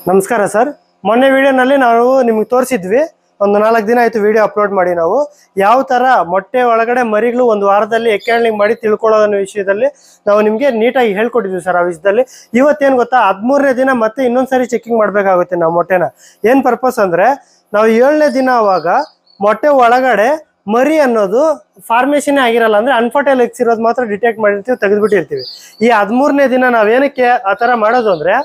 ನಮಸ್ಕಾರ ಸರ್ ಮೊನ್ನೆ ವಿಡಿಯೋನಲ್ಲಿ ನಾವು ನಿಮ್ಗೆ ತೋರಿಸಿದ್ವಿ ಒಂದು ನಾಲ್ಕು ದಿನ ಆಯ್ತು ವಿಡಿಯೋ ಅಪ್ಲೋಡ್ ಮಾಡಿ ನಾವು ಯಾವ ತರ ಮೊಟ್ಟೆ ಒಳಗಡೆ ಮರಿಗಳು ಒಂದು ವಾರದಲ್ಲಿ ಎಕ್ಕಾಣಿಂಗ್ ಮಾಡಿ ತಿಳ್ಕೊಳ್ಳೋ ಅನ್ನೋ ವಿಷಯದಲ್ಲಿ ನಾವು ನಿಮಗೆ ನೀಟಾಗಿ ಹೇಳ್ಕೊಟ್ಟಿದ್ವಿ ಸರ್ ಆ ವಿಷಯದಲ್ಲಿ ಇವತ್ತೇನು ಗೊತ್ತಾ ಹದಿಮೂರನೇ ದಿನ ಮತ್ತೆ ಇನ್ನೊಂದ್ಸರಿ ಚೆಕಿಂಗ್ ಮಾಡಬೇಕಾಗುತ್ತೆ ನಾವು ಮೊಟ್ಟೆನ ಏನು ಪರ್ಪಸ್ ಅಂದ್ರೆ ನಾವು ಏಳನೇ ದಿನ ಅವಾಗ ಮೊಟ್ಟೆ ಒಳಗಡೆ ಮರಿ ಅನ್ನೋದು ಫಾರ್ಮೇಷನ್ ಆಗಿರಲ್ಲ ಅಂದ್ರೆ ಅನ್ಫರ್ಟೈಲ್ ಎಕ್ಸ್ ಇರೋದು ಮಾತ್ರ ಡಿಟೆಕ್ಟ್ ಮಾಡಿರ್ತೀವಿ ತೆಗೆದ್ಬಿಟ್ಟಿರ್ತೀವಿ ಈ ಹದಿಮೂರನೇ ದಿನ ನಾವೇನಕ್ಕೆ ಆ ಥರ ಮಾಡೋದು ಅಂದ್ರೆ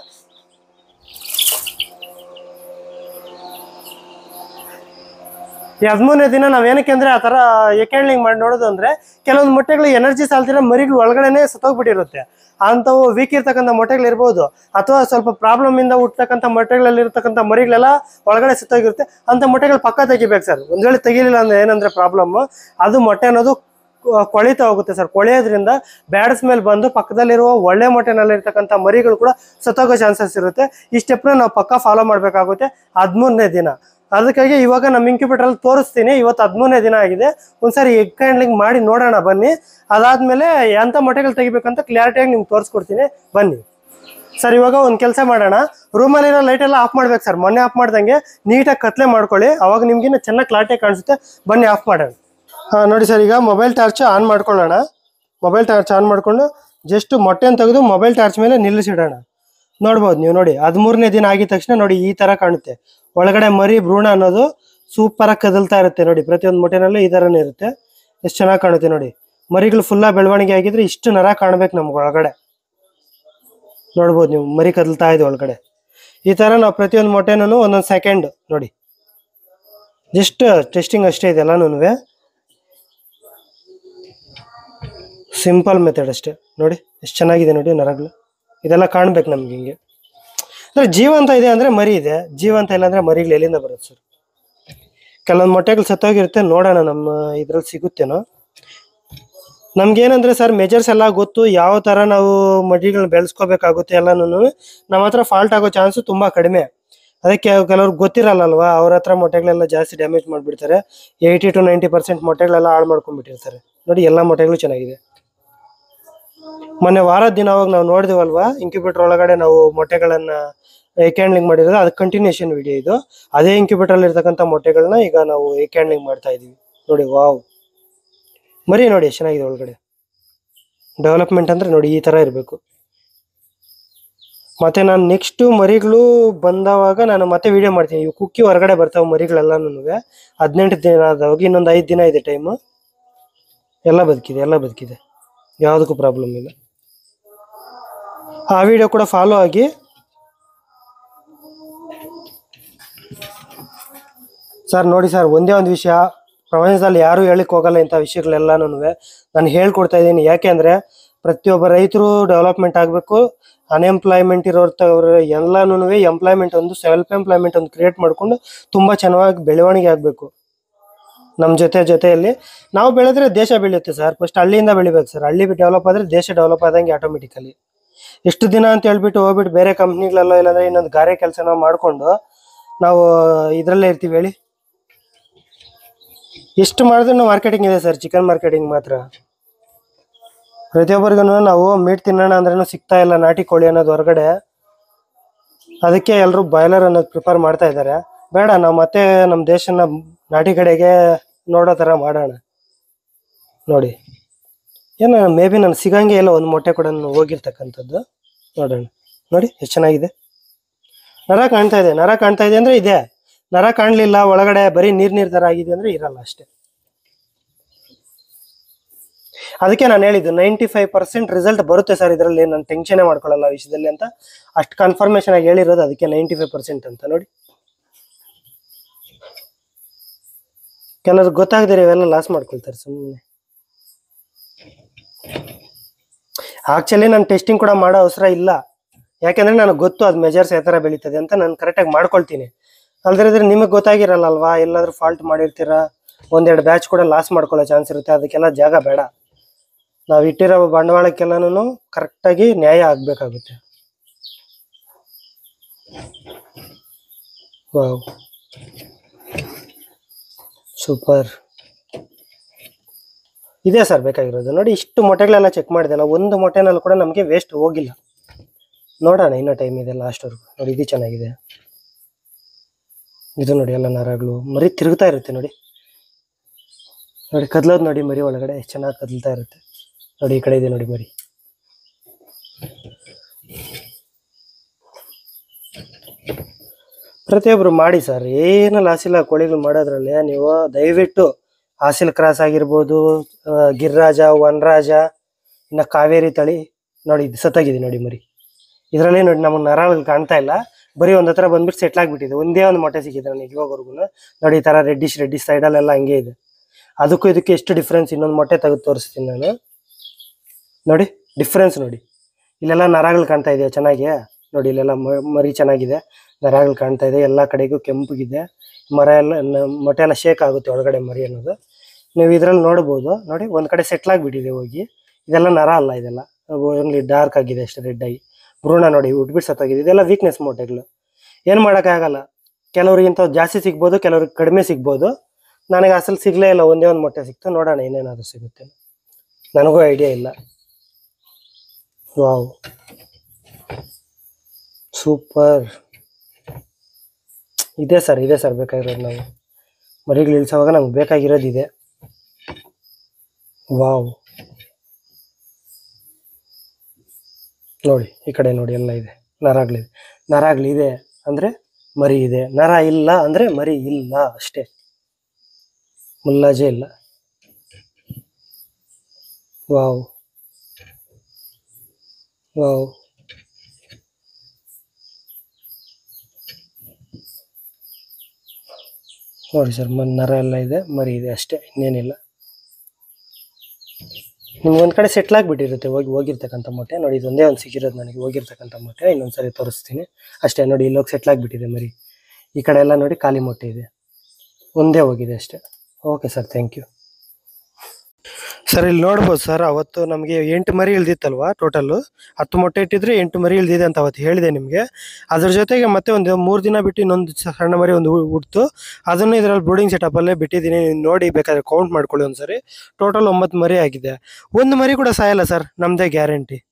ಈ ಹದಿಮೂರನೇ ದಿನ ನಾವೇನಕ್ಕೆ ಅಂದ್ರೆ ಆ ಥರ ಎಕೆಂಡ್ಲಿಂಗ್ ಮಾಡಿ ನೋಡೋದು ಅಂದ್ರೆ ಕೆಲವೊಂದು ಮೊಟ್ಟೆಗಳು ಎನರ್ಜಿ ಸಾಲ್ತಿರೋ ಮರಿಗಳು ಒಳಗಡೆನೆ ಸತ್ತೋಗ್ಬಿಟ್ಟಿರುತ್ತೆ ಅಂಥವು ವೀಕ್ ಇರ್ತಕ್ಕಂಥ ಮೊಟ್ಟೆಗಳು ಇರ್ಬೋದು ಅಥವಾ ಸ್ವಲ್ಪ ಪ್ರಾಬ್ಲಮ್ ಇಂದ ಹುಟ್ಟತಕ್ಕಂಥ ಮೊಟ್ಟೆಗಳಲ್ಲಿ ಇರ್ತಕ್ಕಂಥ ಮರಿಗಳೆಲ್ಲ ಒಳಗಡೆ ಸತ್ತೋಗಿರುತ್ತೆ ಅಂತ ಮೊಟ್ಟೆಗಳು ಪಕ್ಕ ತೆಗಿಬೇಕು ಸರ್ ಒಂದ್ ವೇಳೆ ತೆಗಿಲಿಲ್ಲ ಅಂದ್ರೆ ಏನಂದ್ರೆ ಪ್ರಾಬ್ಲಮ್ ಅದು ಮೊಟ್ಟೆ ಅನ್ನೋದು ಕೊ- ಕೊಳಿತಾ ಹೋಗುತ್ತೆ ಸರ್ ಕೊಳೆಯೋದ್ರಿಂದ ಬ್ಯಾಡ್ ಸ್ಮೆಲ್ ಬಂದು ಪಕ್ಕದಲ್ಲಿರುವ ಒಳ್ಳೆ ಮೊಟ್ಟೆನಲ್ಲಿ ಇರ್ತಕ್ಕಂಥ ಮರಿಗಳು ಕೂಡ ಸತ್ತೋಗೋ ಚಾನ್ಸಸ್ ಇರುತ್ತೆ ಈ ಸ್ಟೆಪ್ನ ನಾವು ಪಕ್ಕ ಫಾಲೋ ಮಾಡಬೇಕಾಗುತ್ತೆ ಹದಿಮೂರನೇ ದಿನ ಅದಕ್ಕಾಗಿ ಇವಾಗ ನಮ್ಮ ಇಂಕ್ಯುಬೇಟರ್ ತೋರಿಸ್ತೀನಿ ಇವತ್ತು ಹದಿಮೂರನೇ ದಿನ ಆಗಿದೆ ಒಂದ್ಸರಿ ಎಗ್ ಹ್ಯಾಂಡ್ಲಿಂಗ್ ಮಾಡಿ ನೋಡೋಣ ಬನ್ನಿ ಅದಾದ್ಮೇಲೆ ಎಂಥ ಮೊಟ್ಟೆಗಳು ತೆಗಿಬೇಕಂತ ಕ್ಲಾರಿಟಿಯಾಗಿ ನಿಮ್ಗೆ ತೋರಿಸ್ಕೊಡ್ತೀನಿ ಬನ್ನಿ ಸರ್ ಇವಾಗ ಒಂದು ಕೆಲಸ ಮಾಡೋಣ ರೂಮಲ್ಲಿರೋ ಲೈಟ್ ಎಲ್ಲ ಆಫ್ ಮಾಡ್ಬೇಕು ಸರ್ ಮೊನ್ನೆ ಆಫ್ ಮಾಡ್ದಂಗೆ ನೀಟಾಗಿ ಕತ್ಲೆ ಮಾಡ್ಕೊಳ್ಳಿ ಅವಾಗ ನಿಮ್ಗಿನ್ನ ಚೆನ್ನಾಗಿ ಕ್ಲಾರಿಟಿ ಕಾಣಿಸುತ್ತೆ ಬನ್ನಿ ಆಫ್ ಮಾಡೋಣ ಹಾಂ ನೋಡಿ ಸರ್ ಈಗ ಮೊಬೈಲ್ ಟಾರ್ಚ್ ಆನ್ ಮಾಡ್ಕೊಳ್ಳೋಣ ಮೊಬೈಲ್ ಟಾರ್ಚ್ ಆನ್ ಮಾಡಿಕೊಂಡು ಜಸ್ಟ್ ಮೊಟ್ಟೆನ ತೆಗೆದು ಮೊಬೈಲ್ ಟಾರ್ಚ್ ಮೇಲೆ ನಿಲ್ಲಿಸಿಡೋಣ ನೋಡ್ಬೋದು ನೀವು ನೋಡಿ ಹದಿಮೂರನೇ ದಿನ ಆಗಿದ ತಕ್ಷಣ ನೋಡಿ ಈ ತರ ಕಾಣುತ್ತೆ ಒಳಗಡೆ ಮರಿ ಭ್ರೂಣ ಅನ್ನೋದು ಸೂಪರ್ ಆಗಿ ಕದಲ್ತಾ ಇರುತ್ತೆ ನೋಡಿ ಪ್ರತಿಯೊಂದು ಮೊಟ್ಟೆನಲ್ಲೂ ಈ ತರನೇ ಇರುತ್ತೆ ಎಷ್ಟು ಚೆನ್ನಾಗಿ ಕಾಣುತ್ತೆ ನೋಡಿ ಮರಿಗಳು ಫುಲ್ಲ ಬೆಳವಣಿಗೆ ಆಗಿದ್ರೆ ಇಷ್ಟು ನರ ಕಾಣ್ಬೇಕು ನಮ್ಗೆ ಒಳಗಡೆ ನೋಡ್ಬೋದು ನೀವು ಮರಿ ಕದಲ್ತಾ ಇದೆ ಒಳಗಡೆ ಈ ತರ ನಾವು ಪ್ರತಿಯೊಂದು ಮೊಟ್ಟೆನೂ ಒಂದೊಂದು ಸೆಕೆಂಡ್ ನೋಡಿ ಜಸ್ಟ್ ಟೆಸ್ಟಿಂಗ್ ಅಷ್ಟೇ ಇದೆ ಎಲ್ಲಾನು ಸಿಂಪಲ್ ಮೆಥಡ್ ಅಷ್ಟೇ ನೋಡಿ ಎಷ್ಟು ಚೆನ್ನಾಗಿದೆ ನೋಡಿ ನರಗಳು ಇದೆಲ್ಲ ಕಾಣ್ಬೇಕು ನಮ್ಗೆ ಹಿಂಗೆ ಅಂದ್ರೆ ಜೀವಂತ ಇದೆ ಅಂದ್ರೆ ಮರಿ ಇದೆ ಜೀವಂತ ಇಲ್ಲ ಅಂದ್ರೆ ಮರಿಗಳು ಎಲ್ಲಿಂದ ಬರುತ್ತೆ ಸರ್ ಕೆಲವೊಂದು ಮೊಟ್ಟೆಗಳು ಸತ್ತೋಗಿರುತ್ತೆ ನೋಡೋಣ ನಮ್ಮ ಇದ್ರಲ್ಲಿ ಸಿಗುತ್ತೇನೋ ನಮ್ಗೇನಂದ್ರೆ ಸರ್ ಮೆಜರ್ಸ್ ಎಲ್ಲ ಗೊತ್ತು ಯಾವ ತರ ನಾವು ಮರಿಗಳನ್ನ ಬೆಳೆಸ್ಕೋಬೇಕಾಗುತ್ತೆ ಎಲ್ಲಾನು ನಮ್ಮ ಹತ್ರ ಫಾಲ್ಟ್ ಆಗೋ ಚಾನ್ಸು ತುಂಬಾ ಕಡಿಮೆ ಅದಕ್ಕೆ ಕೆಲವ್ರಿಗೆ ಗೊತ್ತಿರಲ್ಲಲ್ವಾ ಅವ್ರ ಹತ್ರ ಮೊಟ್ಟೆಗಳೆಲ್ಲ ಜಾಸ್ತಿ ಡ್ಯಾಮೇಜ್ ಮಾಡಿಬಿಡ್ತಾರೆ ಏಯ್ಟಿ ಟು ನೈಂಟಿ ಪರ್ಸೆಂಟ್ ಮೊಟ್ಟೆಗಳೆಲ್ಲ ಹಾಳು ಮಾಡ್ಕೊಂಡ್ಬಿಟ್ಟಿರ್ತಾರೆ ನೋಡಿ ಎಲ್ಲ ಮೊಟ್ಟೆಗಳು ಚೆನ್ನಾಗಿದೆ ಮೊನ್ನೆ ವಾರದ ದಿನ ಅವಾಗ ನಾವು ನೋಡಿದ್ವಲ್ವಾ ಇಂಕ್ಯುಬೇಟರ್ ಒಳಗಡೆ ನಾವು ಮೊಟ್ಟೆಗಳನ್ನ ಏಕ್ಯಾಂಡ್ಲಿಂಗ್ ಮಾಡಿರೋದು ಅದು ಕಂಟಿನ್ಯೂಷನ್ ವಿಡಿಯೋ ಇದು ಅದೇ incubator ಅಲ್ಲಿ ಇರ್ತಕ್ಕಂಥ ಮೊಟ್ಟೆಗಳನ್ನ ಈಗ ನಾವು ಏಕ್ಯಾಂಡ್ಲಿಂಗ್ ಮಾಡ್ತಾ ಇದೀವಿ ನೋಡಿ ವಾವ್ ಮರಿ ನೋಡಿ ಎಷ್ಟು ಚೆನ್ನಾಗಿದೆ ಒಳಗಡೆ ಡೆವಲಪ್ಮೆಂಟ್ ಅಂದ್ರೆ ನೋಡಿ ಈ ತರ ಇರಬೇಕು ಮತ್ತೆ ನಾನು ನೆಕ್ಸ್ಟ್ ಮರಿಗಳು ಬಂದವಾಗ ನಾನು ಮತ್ತೆ ವಿಡಿಯೋ ಮಾಡ್ತೀನಿ ಇವು ಕುಕ್ಕಿ ಹೊರಗಡೆ ಬರ್ತಾವೆ ಮರಿಗಳೆಲ್ಲನೂ ಹದಿನೆಂಟು ದಿನ ಆದವಾಗ ಇನ್ನೊಂದು ಐದು ದಿನ ಇದೆ ಟೈಮು ಎಲ್ಲ ಬದುಕಿದೆ ಎಲ್ಲ ಬದುಕಿದೆ ಯಾವುದಕ್ಕೂ ಪ್ರಾಬ್ಲಮ್ ಇಲ್ಲ ಆ ವಿಡಿಯೋ ಕೂಡ ಫಾಲೋ ಆಗಿ ಸರ್ ನೋಡಿ ಸರ್ ಒಂದೇ ಒಂದು ವಿಷಯ ಪ್ರಪಂಚದಲ್ಲಿ ಯಾರು ಹೇಳಿಕ್ ಹೋಗಲ್ಲ ಇಂಥ ವಿಷಯಗಳೆಲ್ಲನೂ ನಾನು ಹೇಳ್ಕೊಡ್ತಾ ಇದ್ದೀನಿ ಯಾಕೆಂದ್ರೆ ಪ್ರತಿಯೊಬ್ಬ ರೈತರು ಡೆವಲಪ್ಮೆಂಟ್ ಆಗಬೇಕು ಅನ್ಎಂಪ್ಲಾಯ್ಮೆಂಟ್ ಇರೋರ್ತವ್ರು ಎಲ್ಲಾನು ಎಂಪ್ಲಾಯ್ಮೆಂಟ್ ಒಂದು ಸೆಲ್ಫ್ ಎಂಪ್ಲಾಯ್ಮೆಂಟ್ ಒಂದು ಕ್ರಿಯೇಟ್ ಮಾಡ್ಕೊಂಡು ತುಂಬಾ ಚೆನ್ನಾಗಿ ಬೆಳವಣಿಗೆ ಆಗಬೇಕು ನಮ್ಮ ಜೊತೆ ಜೊತೆಯಲ್ಲಿ ನಾವು ಬೆಳೆದ್ರೆ ದೇಶ ಬೆಳೆಯುತ್ತೆ ಸರ್ ಫಸ್ಟ್ ಹಳ್ಳಿಯಿಂದ ಬೆಳಿಬೇಕು ಸರ್ ಹಳ್ಳಿ ಡೆವಲಪ್ ಆದ್ರೆ ದೇಶ ಡೆವಲಪ್ ಆದಂಗೆ ಆಟೋಮೆಟಿಕಲಿ ಎಷ್ಟು ದಿನ ಅಂತ ಹೇಳ್ಬಿಟ್ಟು ಹೋಗ್ಬಿಟ್ಟು ಬೇರೆ ಕಂಪ್ನಿಗಳೆಲ್ಲ ಇಲ್ಲಾಂದ್ರೆ ಇನ್ನೊಂದು ಗಾರೆ ಕೆಲಸನ ಮಾಡ್ಕೊಂಡು ನಾವು ಇದರಲ್ಲೇ ಇರ್ತೀವಿ ಹೇಳಿ ಎಷ್ಟು ಮಾಡಿದ್ರು ಮಾರ್ಕೆಟಿಂಗ್ ಇದೆ ಸರ್ ಚಿಕನ್ ಮಾರ್ಕೆಟಿಂಗ್ ಮಾತ್ರ ಪ್ರತಿಯೊಬ್ಬರಿಗೂ ನಾವು ಮೀಟ್ ತಿನ್ನೋಣ ಅಂದ್ರೂ ಸಿಗ್ತಾ ಇಲ್ಲ ನಾಟಿ ಕೋಳಿ ಅನ್ನೋದು ಹೊರಗಡೆ ಅದಕ್ಕೆ ಎಲ್ಲರೂ ಬಾಯ್ಲರ್ ಅನ್ನೋದು ಪ್ರಿಫರ್ ಮಾಡ್ತಾ ಇದ್ದಾರೆ ಬೇಡ ನಾವು ಮತ್ತೆ ನಮ್ಮ ದೇಶನ ನಾಟಿ ಕಡೆಗೆ ನೋಡೋ ಥರ ಮಾಡೋಣ ನೋಡಿ ಏನೋ ಮೇ ಬಿ ನಾನು ಸಿಗಂಗೆ ಇಲ್ಲ ಒಂದು ಮೊಟ್ಟೆ ಕೂಡ ನಾನು ಹೋಗಿರ್ತಕ್ಕಂಥದ್ದು ನೋಡೋಣ ನೋಡಿ ಎಷ್ಟು ಚೆನ್ನಾಗಿದೆ ನರ ಕಾಣ್ತಾ ಇದೆ ನರ ಕಾಣ್ತಾ ಇದೆ ಅಂದ್ರೆ ಇದೆ ನರ ಕಾಣಲಿಲ್ಲ ಒಳಗಡೆ ಬರೀ ನೀರ್ ನೀರ್ ತರ ಆಗಿದೆ ಅಂದ್ರೆ ಇರಲ್ಲ ಅಷ್ಟೇ ಅದಕ್ಕೆ ನಾನು ಹೇಳಿದ್ದು ನೈಂಟಿ ಫೈವ್ ಪರ್ಸೆಂಟ್ ರಿಸಲ್ಟ್ ಬರುತ್ತೆ ಸರ್ ಇದರಲ್ಲಿ ನಾನು ಟೆನ್ಷನ್ ಮಾಡ್ಕೊಳ್ಳಲ್ಲ ಆ ವಿಷಯದಲ್ಲಿ ಅಂತ ಅಷ್ಟು ಕನ್ಫರ್ಮೇಶನ್ ಆಗಿ ಹೇಳಿರೋದು ಅದಕ್ಕೆ ನೈಂಟಿ ಫೈವ್ ಪರ್ಸೆಂಟ್ ಅಂತ ನೋಡಿ ಕೆಲವ್ರಿಗೆ ಗೊತ್ತಾಗದಿರ ಇವೆಲ್ಲ ಲಾಸ್ ಮಾಡ್ಕೊಳ್ತಾರೆ ಸುಮ್ಮನೆ ಆಕ್ಚುಲಿ ನಾನು ಟೆಸ್ಟಿಂಗ್ ಕೂಡ ಮಾಡೋ ಅವಸರ ಇಲ್ಲ ಯಾಕೆಂದ್ರೆ ನನಗೆ ಗೊತ್ತು ಅದು ಮೆಜರ್ಸ್ ಯಾವ ಥರ ಬೆಳೀತದೆ ಅಂತ ನಾನು ಕರೆಕ್ಟಾಗಿ ಮಾಡ್ಕೊಳ್ತೀನಿ ಅಲ್ದಿದ್ರೆ ನಿಮಗೆ ಗೊತ್ತಾಗಿರಲ್ಲ ಅಲ್ವಾ ಎಲ್ಲಾದ್ರೂ ಫಾಲ್ಟ್ ಮಾಡಿರ್ತೀರಾ ಒಂದೆರಡು ಬ್ಯಾಚ್ ಕೂಡ ಲಾಸ್ ಮಾಡ್ಕೊಳ್ಳೋ ಚಾನ್ಸ್ ಇರುತ್ತೆ ಅದಕ್ಕೆಲ್ಲ ಜಾಗ ಬೇಡ ನಾವು ಇಟ್ಟಿರೋ ಬಂಡವಾಳಕ್ಕೆಲ್ಲನೂ ಕರೆಕ್ಟಾಗಿ ನ್ಯಾಯ ಆಗಬೇಕಾಗುತ್ತೆ ವಾವ್ ಸೂಪರ್ ಇದೆ ಸರ್ ಬೇಕಾಗಿರೋದು ನೋಡಿ ಇಷ್ಟು ಮೊಟ್ಟೆಗಳೆಲ್ಲ ಚೆಕ್ ಮಾಡಿದೆಲ್ಲ ಒಂದು ಮೊಟ್ಟೆನಲ್ಲೂ ಕೂಡ ನಮಗೆ ವೇಸ್ಟ್ ಹೋಗಿಲ್ಲ ನೋಡೋಣ ಇನ್ನೂ ಟೈಮ್ ಇದೆ ಲಾಸ್ಟ್ವರೆಗೂ ನೋಡಿ ಇದು ಚೆನ್ನಾಗಿದೆ ಇದು ನೋಡಿ ಎಲ್ಲ ನರಗಳು ಮರಿ ತಿರುಗ್ತಾ ಇರುತ್ತೆ ನೋಡಿ ನೋಡಿ ಕದ್ಲೋದು ನೋಡಿ ಮರಿ ಒಳಗಡೆ ಎಷ್ಟು ಚೆನ್ನಾಗಿ ಕದಲ್ತಾ ಇರುತ್ತೆ ನೋಡಿ ಈ ಕಡೆ ಇದೆ ನೋಡಿ ಮರಿ ಪ್ರತಿಯೊಬ್ರು ಮಾಡಿ ಸರ್ ಏನು ಲಾಸ್ ಇಲ್ಲ ಕೋಳಿಗಳು ಮಾಡೋದ್ರಲ್ಲಿ ನೀವು ದಯವಿಟ್ಟು ಹಾಸಿಲ್ ಕ್ರಾಸ್ ಆಗಿರ್ಬೋದು ಆ, ಗಿರ್ರಾಜ ವನರಾಜ ಇನ್ನು ಕಾವೇರಿ ತಳಿ ನೋಡಿ ಇದು ಸತ್ತಾಗಿದೆ ನೋಡಿ ಮರಿ ಇದರಲ್ಲಿ ನೋಡಿ ನಮಗೆ ನರಗಳು ಕಾಣ್ತಾ ಇಲ್ಲ ಬರೀ ಒಂದ್ ಹತ್ರ ಬಂದ್ಬಿಟ್ಟು ಸೆಟ್ಲ್ ಆಗ್ಬಿಟ್ಟಿದೆ ಒಂದೇ ಒಂದು ಮೊಟ್ಟೆ ಸಿಕ್ಕಿದೆ ನನಗೆ ಇವಾಗವರೆಗೂ ನೋಡಿ ಈ ತರ ರೆಡ್ಡಿಶ್ ರೆಡ್ಡಿಶ್ ಸೈಡಲ್ಲೆಲ್ಲ ಹಂಗೆ ಇದೆ ಅದಕ್ಕೂ ಇದಕ್ಕೆ ಎಷ್ಟು ಡಿಫ್ರೆನ್ಸ್ ಇನ್ನೊಂದು ಮೊಟ್ಟೆ ತೆಗೆದು ತೋರಿಸ್ತೀನಿ ನಾನು ನೋಡಿ ಡಿಫ್ರೆನ್ಸ್ ನೋಡಿ ಇಲ್ಲೆಲ್ಲ ನರಗಳು ಕಾಣ್ತಾ ಇದೆ ಚೆನ್ನಾಗಿ ನೋಡಿ ಇಲ್ಲೆಲ್ಲ ಮ- ಮರಿ ಚೆನ್ನಾಗಿದೆ ನರಗಳು ಕಾಣ್ತಾ ಇದೆ ಎಲ್ಲ ಕಡೆಗೂ ಕೆಂಪಗಿದೆ ಮರ ಎಲ್ಲ ನ- ಮೊಟ್ಟೆ ಎಲ್ಲ ಶೇಕ್ ಆಗುತ್ತೆ ಒಳಗಡೆ ಮರಿ ಅನ್ನೋದು ನೀವು ಇದ್ರಲ್ಲಿ ನೋಡ್ಬೋದು ನೋಡಿ ಒಂದ್ ಕಡೆ ಸೆಟ್ಲ್ ಆಗಿಬಿಟ್ಟಿದೆ ಹೋಗಿ ಇದೆಲ್ಲ ನರ ಅಲ್ಲ ಇದೆಲ್ಲ ಓನ್ಲಿ ಡಾರ್ಕ್ ಆಗಿದೆ ಅಷ್ಟೇ ರೆಡ್ ಆಗಿ ಭ್ರೂಣ ನೋಡಿ ಉಟ್ಬಿಟ್ಟು ಸತ್ತೋಗಿದೆ ಇದೆಲ್ಲ ವೀಕ್ನೆಸ್ ಮೊಟ್ಟೆಗಳು ಏನು ಮಾಡೋಕ್ಕಾಗಲ್ಲ ಕೆಲವ್ರಿಗಿಂತ ಜಾಸ್ತಿ ಸಿಗ್ಬೋದು ಕೆಲವ್ರಿಗೆ ಕಡಿಮೆ ಸಿಗ್ಬೋದು ನನಗೆ ಅಸಲು ಸಿಗ್ಲೇ ಇಲ್ಲ ಒಂದೇ ಒಂದು ಮೊಟ್ಟೆ ಸಿಕ್ತು ನೋಡೋಣ ಇನ್ನೇನಾದ್ರು ಸಿಗುತ್ತೆ ನನಗೂ ಐಡಿಯಾ ಇಲ್ಲ ವಾವ್ ಸೂಪರ್ ಇದೆ ಸರ್ ಇದೆ ಸರ್ ಬೇಕಾಗಿರೋದು ನಾವು ಮರಿಗಳು ಇಳಿಸೋವಾಗ ನಮ್ಗೆ ಬೇಕಾಗಿರೋದು ಇದೆ ವಾವ್ ನೋಡಿ ಈ ಕಡೆ ನೋಡಿ ಎಲ್ಲ ಇದೆ ನರಗಳಿದೆ ನರಗಳಿದೆ ಅಂದ್ರೆ ಮರಿ ಇದೆ ನರ ಇಲ್ಲ ಅಂದ್ರೆ ಮರಿ ಇಲ್ಲ ಅಷ್ಟೇ ಮುಲ್ಲಾಜೆ ಇಲ್ಲ ವಾವ್ ವಾವ್ ನೋಡಿ ಸರ್ ಮ ನರ ಎಲ್ಲ ಇದೆ ಮರಿ ಇದೆ ಅಷ್ಟೇ ಇನ್ನೇನಿಲ್ಲ ನಿಮ್ಗೆ ಒಂದ್ ಕಡೆ ಸೆಟ್ಲ್ ಆಗಿಬಿಟ್ಟಿರುತ್ತೆ ಹೋಗಿ ಹೋಗಿರ್ತಕ್ಕಂಥ ಮೊಟ್ಟೆ ನೋಡಿ ಇದೊಂದೇ ಒಂದು ಸಿಕ್ಕಿರೋದು ನನಗೆ ಹೋಗಿರ್ತಕ್ಕಂಥ ಮೊಟ್ಟೆ ಇನ್ನೊಂದ್ಸರಿ ತೋರಿಸ್ತೀನಿ ಅಷ್ಟೇ ನೋಡಿ ಇಲ್ಲೋಗಿ ಸೆಟ್ಲ್ ಆಗಿಬಿಟ್ಟಿದೆ ಮರಿ ಈ ಕಡೆ ಎಲ್ಲ ನೋಡಿ ಖಾಲಿ ಮೊಟ್ಟೆ ಇದೆ ಒಂದೇ ಹೋಗಿದೆ ಅಷ್ಟೇ okay sir thank you sir ಇಲ್ಲಿ ನೋಡ್ಬೋದು ಸರ್ ಅವತ್ತು ನಮಗೆ ಎಂಟು ಮರಿ ಇಳ್ದಿತ್ತಲ್ವಾ ಟೋಟಲ್ ಹತ್ತು ಮೊಟ್ಟೆ ಇಟ್ಟಿದ್ರೆ ಎಂಟು ಮರಿ ಇಳ್ದಿದೆ ಅಂತ ಅವತ್ತು ಹೇಳಿದೆ ನಿಮಗೆ ಅದ್ರ ಜೊತೆಗೆ ಮತ್ತೆ ಒಂದು ಮೂರು ದಿನ ಬಿಟ್ಟು ಇನ್ನೊಂದು ಸಣ್ಣ ಮರಿ ಒಂದು ಹು- ಹುಟ್ತು ಅದನ್ನು ಇದರಲ್ಲಿ ಬ್ರೂಡಿಂಗ್ ಸೆಟಪಲ್ಲೇ ಬಿಟ್ಟಿದ್ದೀನಿ ನೀವು ನೋಡಿ ಬೇಕಾದ್ರೆ ಕೌಂಟ್ ಮಾಡ್ಕೊಳ್ಳಿ ಒಂದ್ಸರಿ ಟೋಟಲ್ ಒಂಬತ್ತು ಮರಿ ಆಗಿದೆ ಒಂದು ಮರಿ ಕೂಡ ಸಾಯಲ್ಲ ಸರ್ ನಮ್ಮದೇ ಗ್ಯಾರಂಟಿ